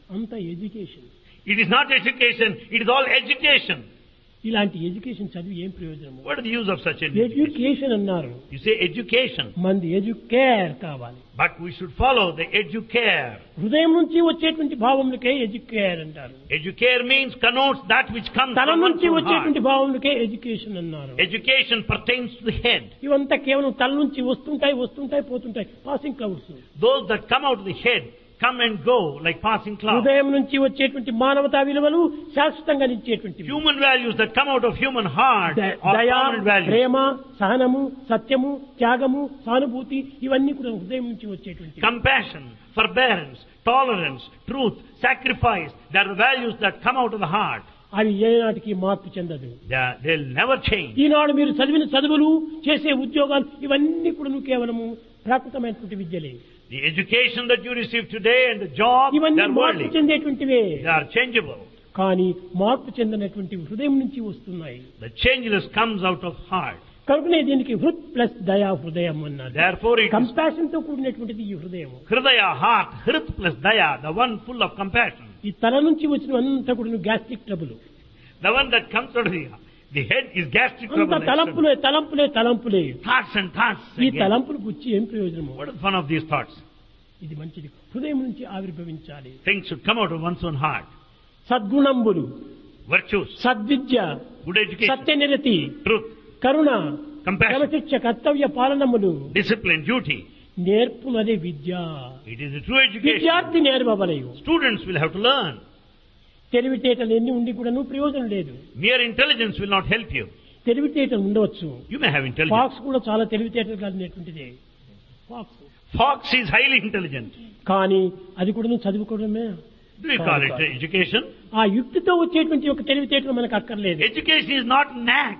అంత education It is not education, it is all education. ఇలాంటి education చదివి ఏం ప్రయోజనము What is the use of such an education? Education అన్నారు You say education, మంది educare కావాలి but we should follow the educare. హృదయం నుంచి వచ్చేటువంటి భావములకే ఎడ్యుకేర్ అంటారు Educare means connotes that which comes తల from one's నుంచి own heart. వచ్చేటువంటి భావములకే ఎడ్యుకేషన్ అన్నారు Education pertains to the head. ఇవంతా కేవలం తల నుంచి వస్తుంటాయి వస్తుంటాయి పోతుంటాయి passing clouds Those that come out of the head come and go like passing clouds. హృదయం నుంచి వచ్చేటువంటి మానవతా విలువలు శాశ్వతంగా నిచ్చేటువంటివి Human values that come out of human heart ద- are దయ permanent values. ప్రేమ సహనము సత్యము త్యాగము సానుభూతి ఇవన్నీ కూడా హృదయం నుంచి వచ్చేటువంటి Compassion, forbearance, tolerance, truth, sacrifice, they are the values that come out of the heart. అవి ఏనాటికి మార్పు చెందదు They are, they'll never change. ఈనాడు మీరు చదివిన చదువులు చేసే ఉద్యోగాలు ఇవన్నీ కూడా కేవలము ప్రాకృతమైనటువంటి విద్యలే The education that you receive today and the job, they ఇవన్నీ are మార్పు worldly. చెందేటువంటివే They are changeable. కానీ మార్పు చెందినటువంటి హృదయం నుంచి వస్తున్నాయి The changeless comes out of heart. కనుకనే దీనికి హృద్ ప్లస్ దయా హృదయం అన్నారు Therefore it is కంపాషన్ తో కూడినటువంటిది ఈ హృదయం Hridaya, heart, Hrit plus Daya, the one full of compassion. ఈ తల నుంచి వచ్చిన అంతా కూడా gastric trouble The one that comes out of the, the head is gastric అంత trouble. తలంపులే తలంపులే తలంపులే Thoughts and thoughts. ఈ again. తలంపులు గుచ్చి ఏం ప్రయోజనము What is the fun of these thoughts? ఇది మంచిది హృదయం నుంచి ఆవిర్భవించాలి Things should come out of one's own heart. సద్గుణంబులు Virtues, సద్విద్య good education, సత్యనిరతి truth, Karuna compassion, క్రమశిక్ష కర్తవ్య పాలనములు discipline, duty. నేర్పునదే Vidya It is a true education. విద్యార్థి నేర్వవలయు Students will have to learn. తెలివితేటలు ఎన్ని ఉండి కూడాను ప్రయోజనం లేదు Mere intelligence will not help you. తెలివితేటలు ఉండవచ్చు You may have intelligence. Fox కూడా చాలా తెలివితేటలు కలిగినటువంటిదే fox Fox is highly intelligent. కానీ అది కూడా చదువుకోవడమే Do we call it education? ఆ యుక్తితో వచ్చేటువంటి ఒక తెలివితేటలు మనకు అక్కర్లేదు Education is not knack.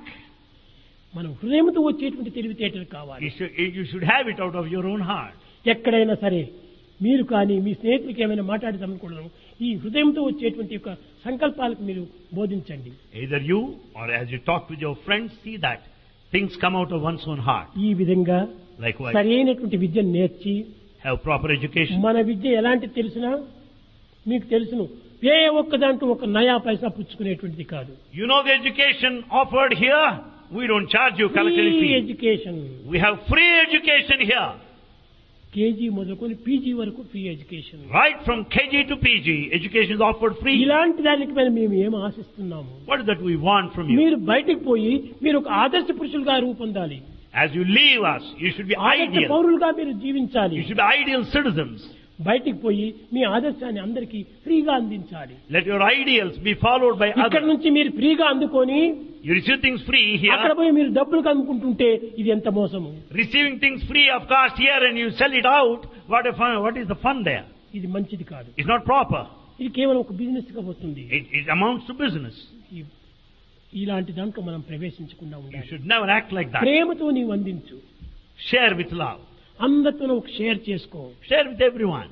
మనం హృదయంతో వచ్చేటువంటి తెలివితేటలు కావాలి You should, you should have it out of your own heart. ఎక్కడైనా సరే మీరు కానీ మీ స్నేహితులకి ఏమైనా మాట్లాడదామనుకోవడం ఈ హృదయంతో వచ్చేటువంటి ఒక సంకల్పాలకు మీరు బోధించండి Either you or as you talk with your friends, see that things come out of one's own heart. ఈ విధంగా Likewise, సరైనటువంటి విద్యను నేర్చి have proper education. మన విద్య ఎలాంటి తెలిసినా మీకు తెలుసును ఏ ఒక్క దాంట్లో ఒక నయా పైసా పుచ్చుకునేటువంటిది కాదు You know the education offered here? We don't charge you collected free fee. Education We have free education here. KG మొదలుకొని పీజీ వరకు free education Right from KG to PG, education is offered free. ఇలాంటి దానికి మీద మేము ఏం ఆశిస్తున్నాము What is that we want from you? మీరు బయటికి పోయి మీరు ఒక ఆదర్శ పురుషులుగా రూపొందాలి As you leave us, you should be ఆదర్శ ideal. పౌరులుగా మీరు జీవించాలి You should be ideal citizens. బయటికి పోయి మీ ఆదర్శాన్ని అందరికీ ఫ్రీగా అందించాలి Let your ideals be followed by ఇక్కడ others. నుంచి మీరు ఫ్రీగా అందుకొని You receive things free అక్కడ here, పోయి మీరు డబ్బులు కనుక్కుంటుంటే ఇది ఎంత మోసము receiving things free of cost here and you sell it out. What, a fun, what is the fun there? ఇది మంచిది కాదు It's not proper. ఇది కేవలం ఒక బిజినెస్ గా వస్తుంది It, it amounts to business. ఈ- ఇలాంటి దాంట్లో మనం ప్రవేశించకుండా You ఉండాలి should never act like that. ప్రేమతో నీవు అందించు Share with love. అందరితో ఒక షేర్ చేసుకో Share with everyone.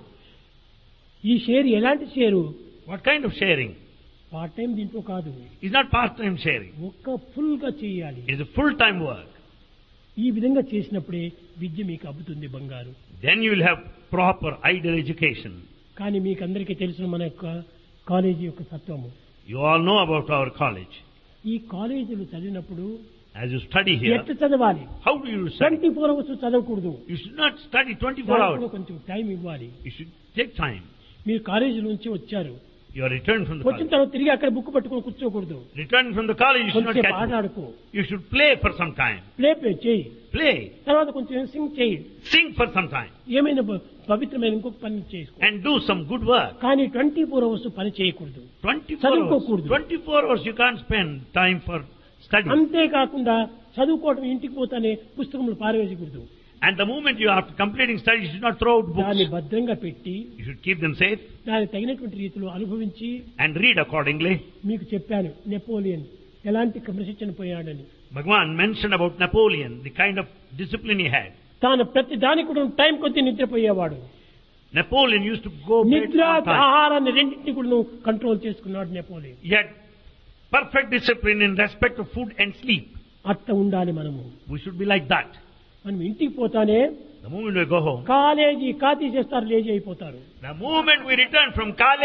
ఈ షేర్ ఎలాంటి share What kind of sharing? Part time దీంట్లో కాదు It's not part-time sharing. ఒక్క ఫుల్ గా చేయాలి It is a full-time work. ఈ విధంగా చేసినప్పుడే విద్య మీకు అబ్బుతుంది బంగారు Then you will have proper ideal education. కానీ మీకు అందరికీ తెలిసిన మన యొక్క కాలేజీ యొక్క తత్వము You all know about our college. ఈ కాలేజీలు చదివినప్పుడు As you study here, ఎట్లా చదవాలి how do you study? Twenty four hours చదవకూడదు You should not study 24 దాంట్లో hours. కొంచెం టైం ఇవ్వాలి You should take time. మీరు కాలేజీ నుంచి వచ్చారు You are returned from the వచ్చిన college. తర్వాత తిరిగి అక్కడ బుక్ పట్టుకొని కూర్చోకూడదు Returned from the college, you should not కొంచెం catch. ఆట ఆడుకో You should play for some time. Play play చేయి Play. తర్వాత కొంచెం సింగ్ చేయి Sing for some time. ఏమైనా ప- పవిత్రమైన ఇంకొక పని చేసుకో And do some good work. కానీ ట్వంటీ ఫోర్ అవర్స్ పని చేయకూడదు 24 hours. చదువుకోకూడదు. 24 hours you can't spend time for study. అంతేకాకుండా చదువుకోవడం ఇంటికి పోతానే పుస్తకములు పారవేయకూడదు And the moment you are completing study, you should not throw out దాన్ని books. భద్రంగా పెట్టి You should keep them safe దానికి తగినటువంటి రీతిలో అనుభవించి and read accordingly. మీకు చెప్పాను నెపోలియన్ ఎలాంటి క్రమశిక్షణ పోయాడని Bhagwan mentioned about Napoleon, the kind of discipline he had. తాను ప్రతి దానికి కూడా టైం కొద్ది నిద్రపోయేవాడు Napoleon used to go bed నిద్ర on time. ఆహారాన్ని రెండింటిని కూడా కంట్రోల్ చేసుకున్నాడు Napoleon He had perfect discipline in respect of food and sleep. అట్ట ఉండాలి మనము We should be like that. మనం ఇంటికి పోతానే The moment we go home, college కాతీ చేస్తారు లేజీ అయిపోతారు the moment we return from college,